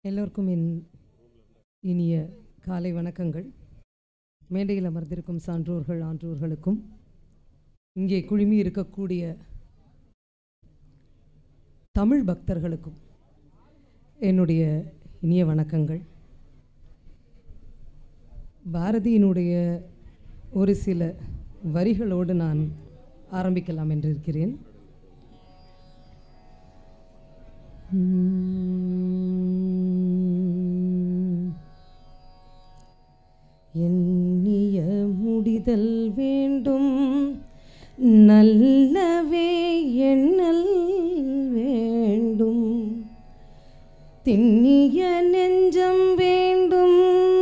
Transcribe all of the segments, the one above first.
எல்லோருக்கும் என் இனிய காலை வணக்கங்கள் மேடையில் அமர்ந்திருக்கும் சான்றோர்கள் ஆன்றோர்களுக்கும் இங்கே குழுமி இருக்கக்கூடிய தமிழ் பக்தர்களுக்கும் என்னுடைய இனிய வணக்கங்கள் பாரதியினுடைய ஒரு சில வரிகளோடு நான் ஆரம்பிக்கலாம் என்று இருக்கிறேன் உம். எண்ணிய முடிதல் வேண்டும் நல்லவே எண்ணல் வேண்டும் திண்ணிய நெஞ்சம் வேண்டும்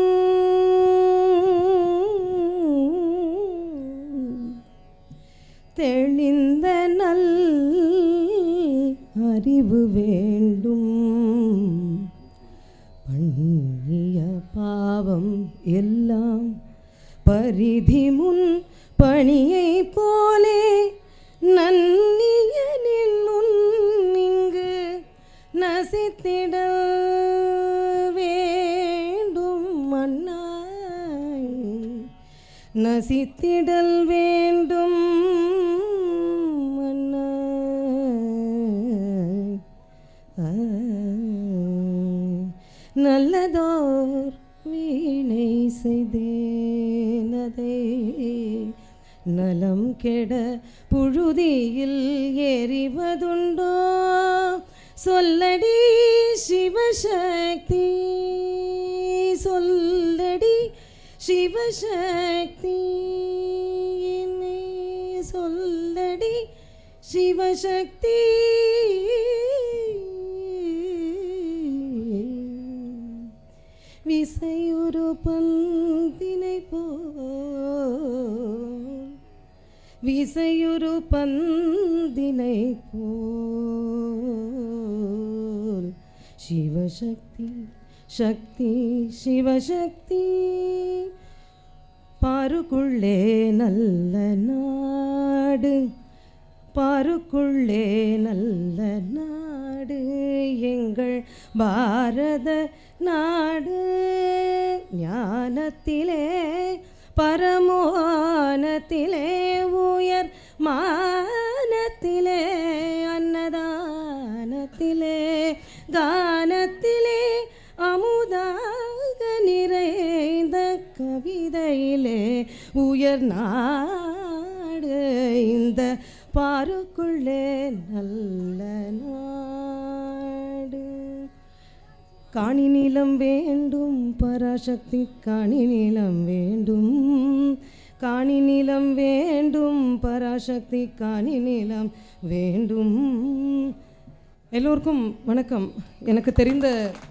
தெளிந்த நல் அறிவு வேண்டும் பண்ணிய பாவம் எல்லாம் பரிதி முன் பணியை போலே நன்னியனின் முன் இங்கு நசித்திட வேண்டும் மன்னாய் நசித்திடல் வேண்டும் மன்னாய் ஆ, நல்லதோர் வீணை செய்தேனதை நலம் கெட புழுதியில் எறிவதுண்டோ சொல்லடி சிவசக்தி சொல்லடி சிவசக்தி என்னை சொல்லடி சிவசக்தி விசையுறு பந்தினை போல் விசையுறு பந்தினை போல் சிவசக்தி சக்தி சிவசக்தி பாருக்குள்ளே நல்ல நாடு பாருக்குள்ளே நல்ல நாடு எங்கள் பாரத நாடு ஞானத்திலே பரமோனத்திலே உயர் மானத்திலே அன்னதானத்திலே கானத்திலே அமுதாக நிறைந்த கவிதையிலே உயர் நாடு இந்த பாருக்குள்ளே நல்ல நாடு காணி நீளம் வேண்டும் பராசக்தி காணி நீளம் வேண்டும் காணி நீளம் வேண்டும் பராசக்தி காணி நீளம் வேண்டும் எல்லோருக்கும் வணக்கம் எனக்கு தெரிந்த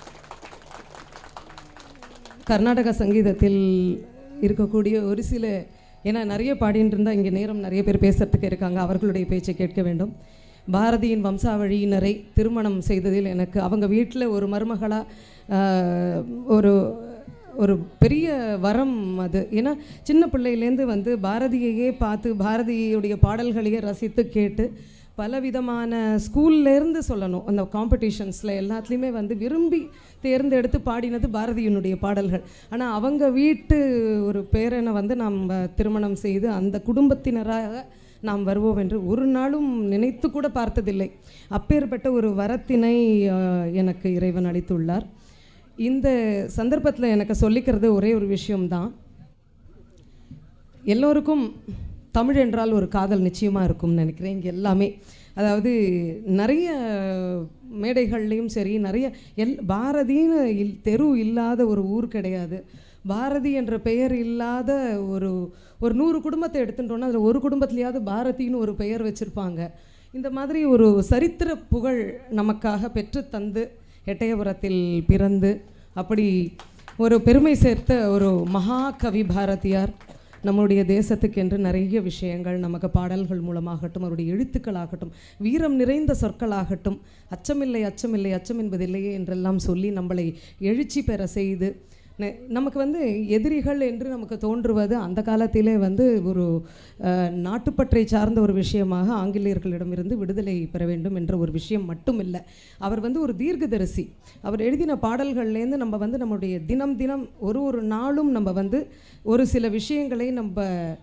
கர்நாடக சங்கீதத்தில் இருக்கக்கூடிய ஒரு சில ஏன்னா நிறைய பாடின்னு இருந்தால் இங்கே நேரம் நிறைய பேர் பேசுறதுக்கு இருக்காங்க அவர்களுடைய பேச்சை கேட்க வேண்டும் பாரதியின் வம்சாவழியினரை திருமணம் செய்ததில் எனக்கு அவங்க வீட்டில் ஒரு மருமகளாக ஒரு ஒரு பெரிய வரம் அது ஏன்னா சின்ன பிள்ளையிலேருந்து வந்து பாரதியையே பார்த்து பாரதியுடைய பாடல்களையே ரசித்து கேட்டு பலவிதமான ஸ்கூல்லேருந்து சொல்லணும் அந்த காம்படிஷன்ஸில் எல்லாத்துலேயுமே வந்து விரும்பி தேர்ந்தெடுத்து பாடினது பாரதியினுடைய பாடல்கள் ஆனால் அவங்க வீட்டு ஒரு பேரனை வந்து நாம் திருமணம் செய்து அந்த குடும்பத்தினராக நாம் வருவோம் என்று ஒரு நாளும் நினைத்து கூட பார்த்ததில்லை அப்பேற்பட்ட ஒரு வரத்தினை அஹ், எனக்கு இறைவன் அளித்துள்ளார் இந்த சந்தர்ப்பத்தில் எனக்கு சொல்லிக்கிறது ஒரே ஒரு விஷயம்தான் எல்லோருக்கும் தமிழ் என்றால் ஒரு காதல் நிச்சயமாக இருக்கும்னு நினைக்கிறேன் இங்கே எல்லாமே அதாவது நிறைய மேடைகள்லேயும் சரி நிறைய எல் பாரதின்னு இல் தெரு இல்லாத ஒரு ஊர் கிடையாது பாரதி என்ற பெயர் இல்லாத ஒரு ஒரு நூறு குடும்பத்தை எடுத்துட்டோன்னா அதில் ஒரு குடும்பத்துலையாவது பாரதின்னு ஒரு பெயர் வச்சுருப்பாங்க இந்த மாதிரி ஒரு சரித்திர புகழ் நமக்காக பெற்று தந்து எட்டயபுரத்தில் பிறந்து அப்படி ஒரு பெருமை சேர்த்த ஒரு மகாகவி பாரதியார் நம்முடைய தேசத்துக்கென்று நிறைய விஷயங்கள் நமக்கு பாடல்கள் மூலமாகட்டும் அவருடைய எழுத்துக்களாகட்டும் வீரம் நிறைந்த சொற்களாகட்டும் அச்சமில்லை அச்சமில்லை அச்சம் என்பதில்லையே என்றெல்லாம் சொல்லி நம்மளை எழுச்சி பெற செய்து நெ- நமக்கு வந்து எதிரிகள் என்று நமக்கு தோன்றுவது அந்த காலத்திலே வந்து ஒரு அஹ், நாட்டுப்பற்றை சார்ந்த ஒரு விஷயமாக ஆங்கிலேயர்களிடமிருந்து விடுதலை பெற வேண்டும் என்ற ஒரு விஷயம் மட்டும் இல்லை அவர் வந்து ஒரு தீர்க்கதரிசி அவர் எழுதின பாடல்கள்லேருந்து நம்ம வந்து நம்முடைய தினம் தினம் ஒரு ஒரு நாளும் நம்ம வந்து ஒரு சில விஷயங்களை நம்ம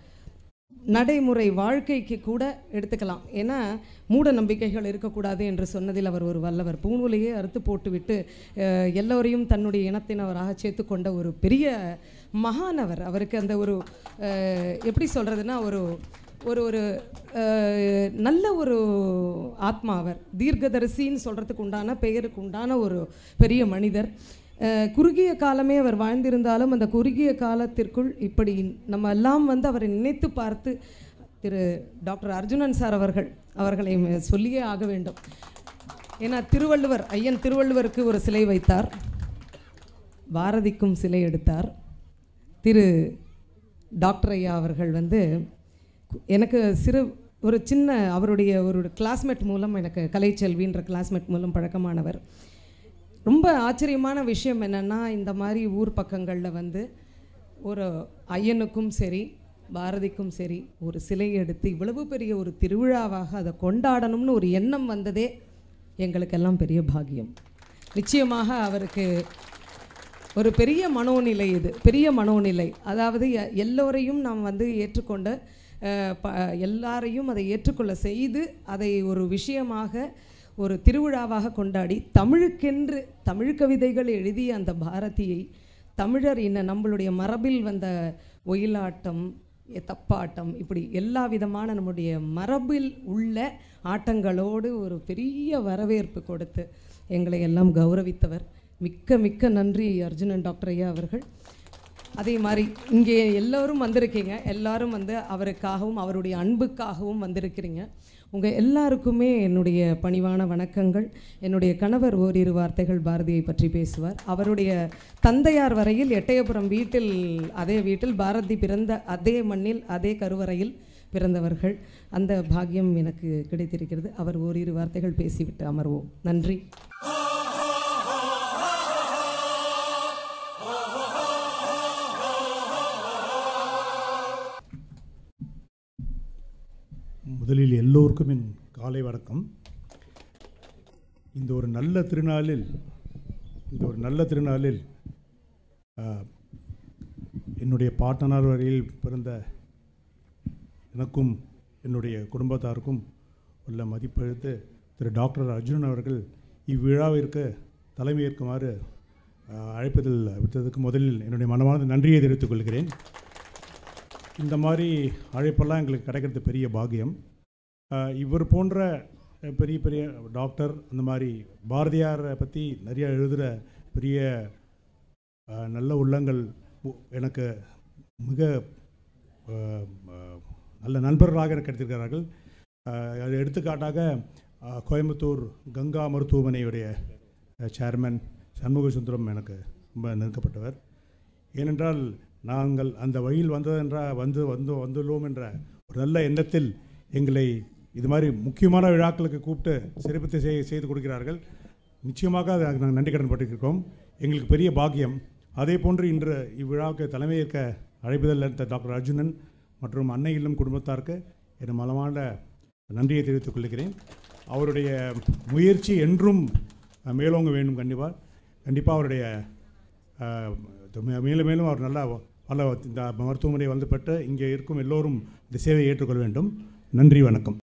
நடைமுறை வாழ்க்கைக்கு கூட எடுத்துக்கலாம் ஏன்னா மூட நம்பிக்கைகள் இருக்கக்கூடாது என்று சொன்னதில் அவர் ஒரு வல்லவர் பூணூலையே அறுத்து போட்டுவிட்டு அஹ், எல்லோரையும் தன்னுடைய இனத்தினவராக சேர்த்துக்கொண்ட ஒரு பெரிய மகானவர் அவருக்கு அந்த ஒரு அஹ், எப்படி சொல்கிறதுனா ஒரு ஒரு ஒரு அஹ், நல்ல ஒரு ஆத்மா அவர் தீர்க்கதரிசின்னு சொல்கிறதுக்கு உண்டான பெயருக்கு உண்டான ஒரு பெரிய மனிதர் அஹ், குறுகிய காலமே அவர் வாழ்ந்திருந்தாலும் அந்த குறுகிய காலத்திற்குள் இப்படி நம்ம எல்லாம் வந்து அவரை நினைத்து பார்த்து திரு டாக்டர் அர்ஜுனன் சார் அவர்கள் அவர்களை ம- சொல்லியே ஆக வேண்டும் ஏன்னா திருவள்ளுவர் ஐயன் திருவள்ளுவருக்கு ஒரு சிலை வைத்தார் பாரதிக்கும் சிலை எடுத்தார் திரு டாக்டர் ஐயா அவர்கள் வந்து எனக்கு சிறு ஒரு சின்ன அவருடைய ஒரு கிளாஸ்மேட் மூலம் எனக்கு கலைச்செல்வின்ற கிளாஸ்மேட் மூலம் பழக்கமானவர் ரொம்ப ஆச்சரியமான விஷயம் என்னென்னா இந்த மாதிரி ஊர் பக்கங்களில் வந்து ஒரு ஐயனுக்கும் சரி பாரதிக்கும் சரி ஒரு சிலை எடுத்து இவ்வளவு பெரிய ஒரு திருவிழாவாக அதை கொண்டாடணும்னு ஒரு எண்ணம் வந்ததே எங்களுக்கெல்லாம் பெரிய பாக்கியம் நிச்சயமாக அவருக்கு ஒரு பெரிய மனோநிலை இது பெரிய மனோநிலை அதாவது எ- எல்லோரையும் நாம் வந்து ஏற்றுக்கொண்ட அஹ், ப எல்லாரையும் அதை ஏற்றுக்கொள்ள செய்து அதை ஒரு விஷயமாக ஒரு திருவிழாவாக கொண்டாடி தமிழுக்கென்று தமிழ் கவிதைகள் எழுதிய அந்த பாரதியை தமிழர் இன்ன நம்மளுடைய மரபில் வந்த ஒயிலாட்டம் எ- தப்பாட்டம் இப்படி எல்லா விதமான நம்முடைய மரபில் உள்ள ஆட்டங்களோடு ஒரு பெரிய வரவேற்பு கொடுத்து எங்களை எல்லாம் கௌரவித்தவர் மிக்க மிக்க நன்றி அர்ஜுனன் டாக்டர் ஐயா அவர்கள் அதே மாதிரி இங்கே எல்லோரும் வந்திருக்கீங்க எல்லாரும் வந்து அவருக்காகவும் அவருடைய அன்புக்காகவும் வந்திருக்கிறீங்க உங்கள் எல்லாருக்குமே என்னுடைய பணிவான வணக்கங்கள் என்னுடைய கணவர் ஓரிரு வார்த்தைகள் பாரதியை பற்றி பேசுவார் அவருடைய தந்தையார் வரையில் எட்டயபுரம் வீட்டில் அதே வீட்டில் பாரதி பிறந்த அதே மண்ணில் அதே கருவறையில் பிறந்தவர்கள் அந்த பாக்கியம் எனக்கு கிடைத்திருக்கிறது அவர் ஓரிரு வார்த்தைகள் பேசிவிட்டு அமர்வோம் நன்றி முதலில் எல்லோருக்கும் என் காலை வணக்கம் இந்த ஒரு நல்ல திருநாளில் இந்த ஒரு நல்ல திருநாளில் ஆ, என்னுடைய பாட்டனார் வரையில் பிறந்த எனக்கும் என்னுடைய குடும்பத்தாருக்கும் உள்ள மதிப்பெழுத்து திரு டாக்டர் அர்ஜுனன் அவர்கள் இவ்விழாவிற்கு தலைமையேற்குமாறு ஆ, அழைப்பதில் விட்டதுக்கு முதலில் என்னுடைய மனமார்ந்த நன்றியை தெரிவித்துக் கொள்கிறேன் இந்த மாதிரி அழைப்பெல்லாம் எங்களுக்கு கிடைக்கிறது பெரிய பாக்கியம் ஆஹ் இவர் போன்ற அஹ், பெரிய பெரிய டாக்டர் அந்த மாதிரி பாரதியாரை பற்றி நிறைய எழுதுகிற பெரிய ஆஹ், நல்ல உள்ளங்கள் உ- எனக்கு மிக ஆஹ், ஆஹ், நல்ல நண்பர்களாக எனக்கு கிடைத்திருக்கிறார்கள் ஆஹ், அது எடுத்துக்காட்டாக ஆஹ், கோயம்புத்தூர் கங்கா மருத்துவமனையுடைய அஹ், சேர்மன் சண்முக சுந்தரம் எனக்கு ரொம்ப நெருக்கப்பட்டவர் ஏனென்றால் நாங்கள் அந்த வழியில் வந்ததென்றா வந்து வந்து வந்துள்ளோம் என்ற ஒரு நல்ல எண்ணத்தில் எங்களை இது மாதிரி முக்கியமான விழாக்களுக்கு கூப்பிட்டு சிறப்பித்து செய் செய்து கொடுக்கிறார்கள் நிச்சயமாக அதை நாங்கள் நன்றி கடன் பட்டிருக்கிறோம் எங்களுக்கு பெரிய பாக்கியம் அதே போன்று இன்று இவ்விழாவுக்கு தலைமையேற்க அழைப்பதில் இருந்த டாக்டர் அர்ஜுனன் மற்றும் அன்னை இல்லம் குடும்பத்தாருக்கு என் மலமான நன்றியை தெரிவித்துக் கொள்கிறேன் அவருடைய முயற்சி என்றும் அஹ், மேலோங்க வேண்டும் கண்டிப்பாக கண்டிப்பாக அவருடைய அஹ், மே- மேலும் மேலும் அவர் நல்லா பல இந்த மருத்துவமனை வந்து பெற்று இங்கே இருக்கும் எல்லோரும் இந்த சேவையை ஏற்றுக்கொள்ள வேண்டும் நன்றி வணக்கம்